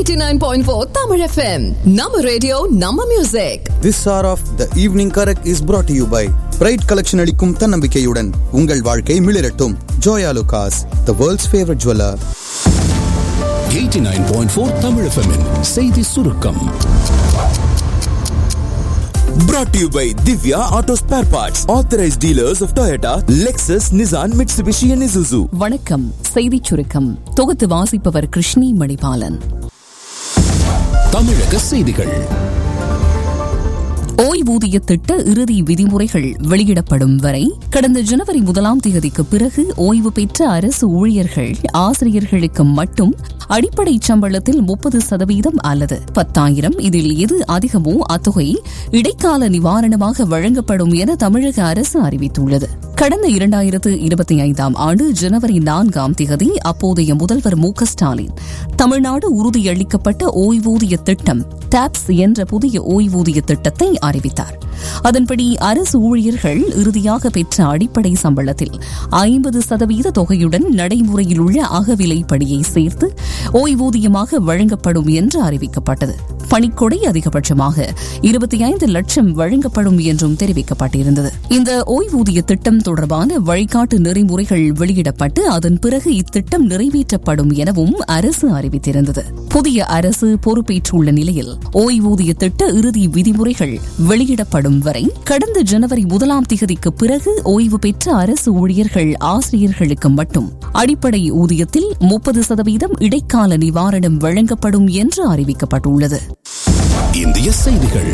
89.4 Tamil FM. Nama radio, Nama music. This hour of the evening correct is brought to you by bright collection அளிக்கும் தன்னம்பிக்கையுடன் உங்கள் வாழ்க்கை மிளிரட்டும் Joyalukkas the world's favourite jeweller 89.4 Tamil FM -இன் செய்தி சுருக்கம் Brought to you by Divya Auto Spare Parts, authorized dealers of Toyota, Lexus, Nissan, Mitsubishi, and Isuzu. வணக்கம் செய்திச் சுருக்கம் தொகுத்து வாசிப்பவர் கிருஷ்ணி மணிபாலன் தமிழக செய்திகள் ஓய்வூதிய திட்ட இறுதி விதிமுறைகள் வெளியிடப்படும் வரை கடந்த ஜனவரி முதலாம் தேதிக்கு பிறகு ஓய்வு பெற்ற அரசு ஊழியர்கள் ஆசிரியர்களுக்கு மட்டும் அடிப்படை சம்பளத்தில் முப்பது சதவீதம் அல்லது பத்தாயிரம் இதில் எது அதிகமோ அத்தொகை இடைக்கால நிவாரணமாக வழங்கப்படும் என தமிழக அரசு அறிவித்துள்ளது கடந்த இரண்டாயிரத்து இருபத்தி ஐந்தாம் ஆண்டு ஜனவரி நான்காம் தேதி அப்போதைய முதல்வர் மு க ஸ்டாலின் தமிழ்நாடு உறுதியளிக்கப்பட்ட ஓய்வூதிய திட்டம் டாப்ஸ் என்ற புதிய ஓய்வூதிய திட்டத்தை அறிவித்தார் அதன்படி அரசு ஊழியர்கள் இறுதியாக பெற்ற அடிப்படை சம்பளத்தில் ஐம்பது சதவீத தொகையுடன் நடைமுறையில் உள்ள அகவிலைப்படியை சேர்த்து ஓய்வூதியமாக வழங்கப்படும் என்று அறிவிக்கப்பட்டது பணிக்கொடை அதிகபட்சமாக இருபத்தி ஐந்து லட்சம் வழங்கப்படும் என்றும் தெரிவிக்கப்பட்டிருந்தது இந்த ஓய்வூதிய திட்டம் தொடர்பான வழிகாட்டு நெறிமுறைகள் வெளியிடப்பட்டு அதன் பிறகு இத்திட்டம் நிறைவேற்றப்படும் எனவும் அரசு அறிவித்திருந்தது புதிய அரசு பொறுப்பேற்றுள்ள நிலையில் ஓய்வூதிய திட்ட இறுதி விதிமுறைகள் வெளியிடப்படும் வரை கடந்த ஜனவரி முதலாம் தேதிக்கு பிறகு ஓய்வு பெற்ற அரசு ஊழியர்கள் ஆசிரியர்களுக்கு மட்டும் அடிப்படை ஊதியத்தில் முப்பது சதவீதம் இடைக்கால நிவாரணம் வழங்கப்படும் என்று அறிவிக்கப்பட்டுள்ளது இந்திய செய்திகள்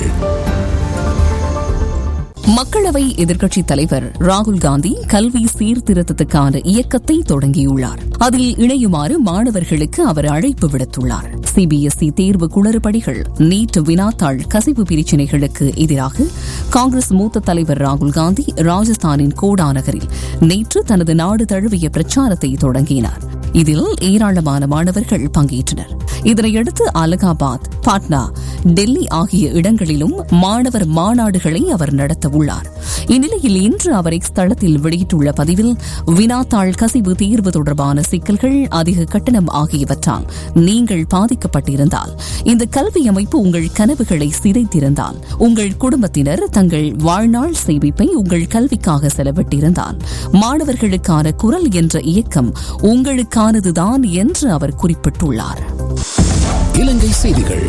மக்களவை எதிர்க்கட்சித் தலைவர் ராகுல் காந்தி கல்வி சீர்திருத்தத்துக்கான இயக்கத்தை தொடங்கியுள்ளார் அதில் இணையுமாறு மாணவர்களுக்கு அவர் அழைப்பு விடுத்துள்ளார் சிபிஎஸ்இ தேர்வு குளறுபடிகள் நீட் வினாத்தாள் கசிவு பிரச்சினைகளுக்கு எதிராக காங்கிரஸ் மூத்த தலைவர் ராகுல் காந்தி ராஜஸ்தானின் கோடா நகரில் நேற்று தனது நாடு தழுவிய பிரச்சாரத்தை தொடங்கினார் இதில் ஏராளமான மாணவர்கள் பங்கேற்றனர் இதனையடுத்து அலகாபாத் பாட்னா டெல்லி ஆகிய இடங்களிலும் மாணவர் மாநாடுகளை அவர் நடத்தவுள்ளார் இந்நிலையில் இன்று அவர் எக்ஸ் தளத்தில் வெளியிட்டுள்ள பதிவில் வினாத்தாள் கசிவு தீர்வு தொடர்பான சிக்கல்கள் அதிக கட்டணம் ஆகியவற்றால் நீங்கள் பாதிக்கப்பட்டிருந்தால் இந்த கல்வி அமைப்பு உங்கள் கனவுகளை சிதைத்திருந்தால் உங்கள் குடும்பத்தினர் தங்கள் வாழ்நாள் சேமிப்பை உங்கள் கல்விக்காக செலவிட்டிருந்தால் மாணவர்களுக்கான குரல் என்ற இயக்கம் உங்களுக்கானதுதான் என்று அவர் குறிப்பிட்டுள்ளார் இலங்கை செய்திகள்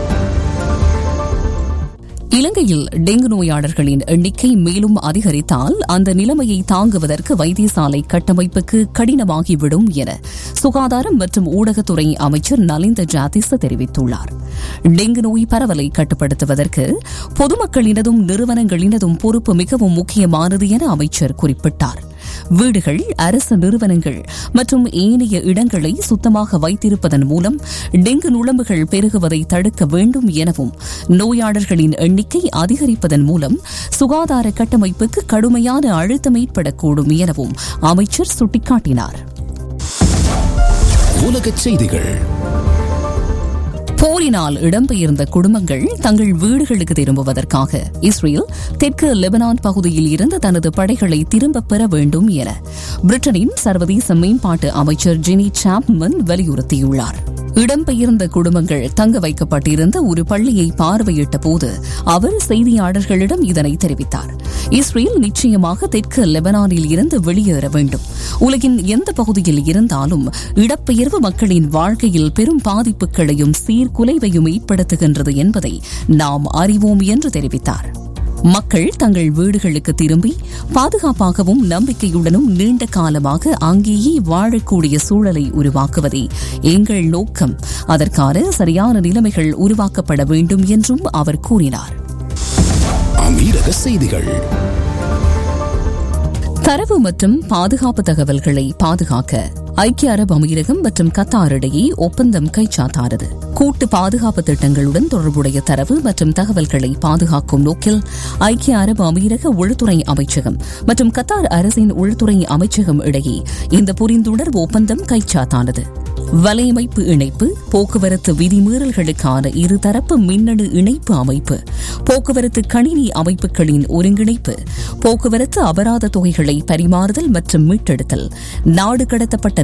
இலங்கையில் டெங்கு நோயாளர்களின் எண்ணிக்கை மேலும் அதிகரித்தால் அந்த நிலைமையை தாங்குவதற்கு வைத்தியசாலை கட்டமைப்புக்கு கடினமாகிவிடும் என சுகாதாரம் மற்றும் ஊடகத்துறை அமைச்சர் நலிந்த ஜாதிச தெரிவித்துள்ளார் டெங்கு நோய் பரவலை கட்டுப்படுத்துவதற்கு பொதுமக்களினதும் நிறுவனங்களினதும் பொறுப்பு மிகவும் முக்கியமானது என அமைச்சர் குறிப்பிட்டார் வீடுகள் அரசு நிறுவனங்கள் மற்றும் ஏனைய இடங்களை சுத்தமாக வைத்திருப்பதன் மூலம் டெங்கு நுழம்புகள் பெருகுவதை தடுக்க வேண்டும் எனவும் நோயாளர்களின் எண்ணிக்கை அதிகரிப்பதன் மூலம் சுகாதார கட்டமைப்புக்கு கடுமையான அழுத்தம் ஏற்படக்கூடும் எனவும் அமைச்சர் சுட்டிக்காட்டினார் உலகச் செய்திகள் போரினால் இடம்பெயர்ந்த குடும்பங்கள் தங்கள் வீடுகளுக்கு திரும்புவதற்காக இஸ்ரேல் தெற்கு லெபனான் பகுதியில் இருந்து தனது படைகளை திரும்பப் பெற வேண்டும் என பிரிட்டனின் சர்வதேச மேம்பாட்டு அமைச்சர் ஜெனி சாப்மன் வலியுறுத்தியுள்ளார் இடம்பெயர்ந்த குடும்பங்கள் தங்க வைக்கப்பட்டிருந்த ஒரு பள்ளியை பார்வையிட்ட போது அவர் செய்தியாளர்களிடம் இதனை தெரிவித்தார் இஸ்ரேல் நிச்சயமாக தெற்கு லெபனானில் இருந்து வெளியேற வேண்டும் உலகின் எந்த பகுதியில் இருந்தாலும் இடப்பெயர்வு மக்களின் வாழ்க்கையில் பெரும் பாதிப்புகளையும் சீர்குலைவையும் ஏற்படுத்துகின்றது என்பதை நாம் அறிவோம் என்று தெரிவித்தார் மக்கள் தங்கள் வீடுகளுக்கு திரும்பி பாதுகாப்பாகவும் நம்பிக்கையுடனும் நீண்ட காலமாக அங்கேயே வாழக்கூடிய சூழலை உருவாக்குவதே எங்கள் நோக்கம் அதற்கான சரியான நிலைமைகள் உருவாக்கப்பட வேண்டும் என்றும் அவர் கூறினார் அமீரக செய்திகள் தரவு மற்றும் பாதுகாப்பு தகவல்களை பாதுகாக்க ஐக்கிய அரபு அமீரகம் மற்றும் கத்தார் இடையே ஒப்பந்தம் கைச்சாத்தானது கூட்டு பாதுகாப்பு திட்டங்களுடன் தொடர்புடைய தரவு மற்றும் தகவல்களை பாதுகாக்கும் நோக்கில் ஐக்கிய அரபு அமீரக உள்துறை அமைச்சகம் மற்றும் கத்தார் அரசின் உள்துறை அமைச்சகம் இடையே இந்த புரிந்துணர்வு ஒப்பந்தம் கைச்சாத்தானது வலையமைப்பு இணைப்பு போக்குவரத்து விதிமீறல்களுக்கான இருதரப்பு மின்னணு இணைப்பு அமைப்பு போக்குவரத்து கணினி அமைப்புகளின் ஒருங்கிணைப்பு போக்குவரத்து அபராத தொகைகளை பரிமாறுதல் மற்றும் மீட்டெடுத்தல் நாடு கடத்தப்பட்ட